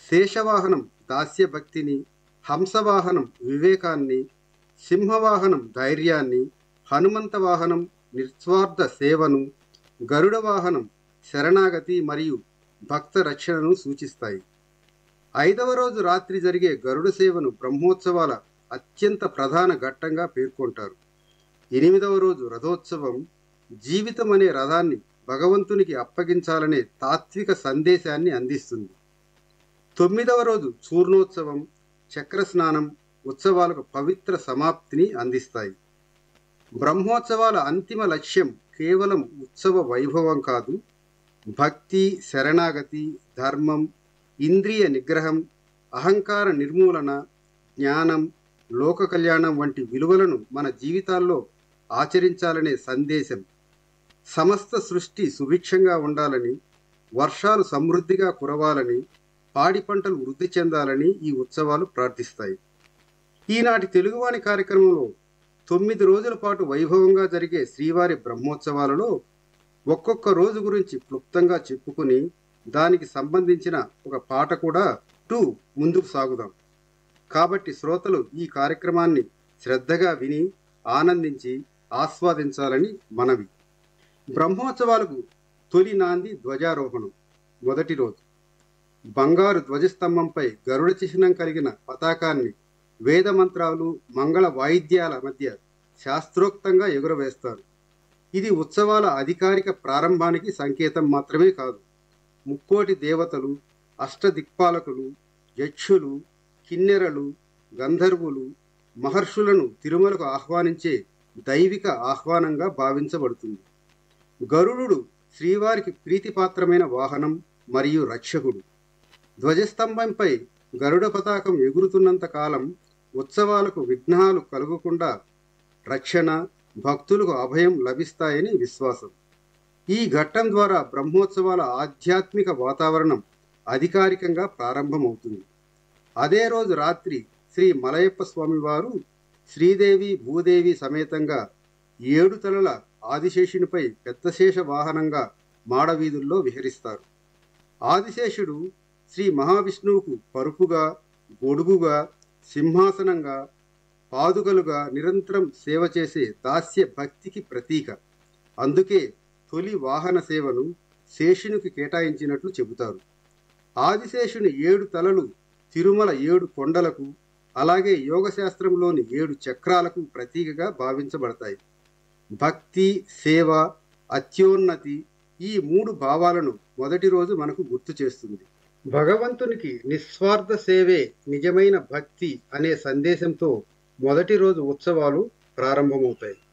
శేషవాహనం దాస్యభక్తిని హంసవాహనం వివేకాన్ని సింహవాహనం ధైర్యాన్ని హనుమంత వాహనం నిస్వార్థ సేవను గరుడ వాహనం శరణాగతి మరియు భక్త రక్షణను సూచిస్తాయి ఐదవ రోజు రాత్రి జరిగే గరుడ సేవను బ్రహ్మోత్సవాల అత్యంత ప్రధాన ఘట్టంగా పేర్కొంటారు ఎనిమిదవ రోజు రథోత్సవం జీవితం అనే రథాన్ని భగవంతునికి అప్పగించాలనే తాత్విక సందేశాన్ని అందిస్తుంది తొమ్మిదవ రోజు చూర్ణోత్సవం చక్ర స్నానం ఉత్సవాలకు పవిత్ర సమాప్తిని అందిస్తాయి బ్రహ్మోత్సవాల అంతిమ లక్ష్యం కేవలం ఉత్సవ వైభవం కాదు భక్తి శరణాగతి ధర్మం ఇంద్రియ నిగ్రహం అహంకార నిర్మూలన జ్ఞానం లోక కళ్యాణం వంటి విలువలను మన జీవితాల్లో ఆచరించాలనే సందేశం సమస్త సృష్టి సుభిక్షంగా ఉండాలని వర్షాలు సమృద్ధిగా కురవాలని పాడి పంటలు వృద్ధి చెందాలని ఈ ఉత్సవాలు ప్రార్థిస్తాయి ఈనాటి తెలుగువాణి కార్యక్రమంలో తొమ్మిది రోజుల పాటు వైభవంగా జరిగే శ్రీవారి బ్రహ్మోత్సవాలలో ఒక్కొక్క రోజు గురించి క్లుప్తంగా చెప్పుకుని దానికి సంబంధించిన ఒక పాట కూడా టూ ముందుకు సాగుదాం కాబట్టి శ్రోతలు ఈ కార్యక్రమాన్ని శ్రద్ధగా విని ఆనందించి ఆస్వాదించాలని మనవి బ్రహ్మోత్సవాలకు తొలి నాంది ధ్వజారోహణం మొదటి రోజు బంగారు ధ్వజస్తంభంపై గరుడ చిహ్నం కలిగిన పతాకాన్ని వేద మంత్రాలు మంగళ వాయిద్యాల మధ్య శాస్త్రోక్తంగా ఎగురవేస్తారు ఇది ఉత్సవాల అధికారిక ప్రారంభానికి సంకేతం మాత్రమే కాదు ముక్కోటి దేవతలు అష్టదిక్పాలకులు యక్షులు కిన్నెరలు గంధర్వులు మహర్షులను తిరుమలకు ఆహ్వానించే దైవిక ఆహ్వానంగా భావించబడుతుంది గరుడు శ్రీవారికి ప్రీతిపాత్రమైన వాహనం మరియు రక్షకుడు ధ్వజస్తంభంపై గరుడ పతాకం ఎగురుతున్నంత కాలం ఉత్సవాలకు విఘ్నాలు కలుగకుండా రక్షణ భక్తులకు అభయం లభిస్తాయని విశ్వాసం ఈ ఘట్టం ద్వారా బ్రహ్మోత్సవాల ఆధ్యాత్మిక వాతావరణం అధికారికంగా ప్రారంభమవుతుంది అదే రోజు రాత్రి శ్రీ మలయప్ప స్వామివారు శ్రీదేవి భూదేవి సమేతంగా ఏడు తలల ఆదిశేషునిపై పెద్దశేష వాహనంగా మాడవీధుల్లో విహరిస్తారు ఆదిశేషుడు శ్రీ మహావిష్ణువుకు పరుపుగా గొడుగుగా సింహాసనంగా పాదుకలుగా నిరంతరం సేవ చేసే దాస్య భక్తికి ప్రతీక అందుకే తొలి వాహన సేవను శేషునికి కేటాయించినట్లు చెబుతారు ఆదిశేషుని ఏడు తలలు తిరుమల ఏడు కొండలకు అలాగే యోగశాస్త్రంలోని ఏడు చక్రాలకు ప్రతీకగా భావించబడతాయి భక్తి సేవ అత్యోన్నతి ఈ మూడు భావాలను మొదటి రోజు మనకు గుర్తు చేస్తుంది భగవంతునికి నిస్వార్థ సేవే నిజమైన భక్తి అనే సందేశంతో మొదటి రోజు ఉత్సవాలు ప్రారంభమవుతాయి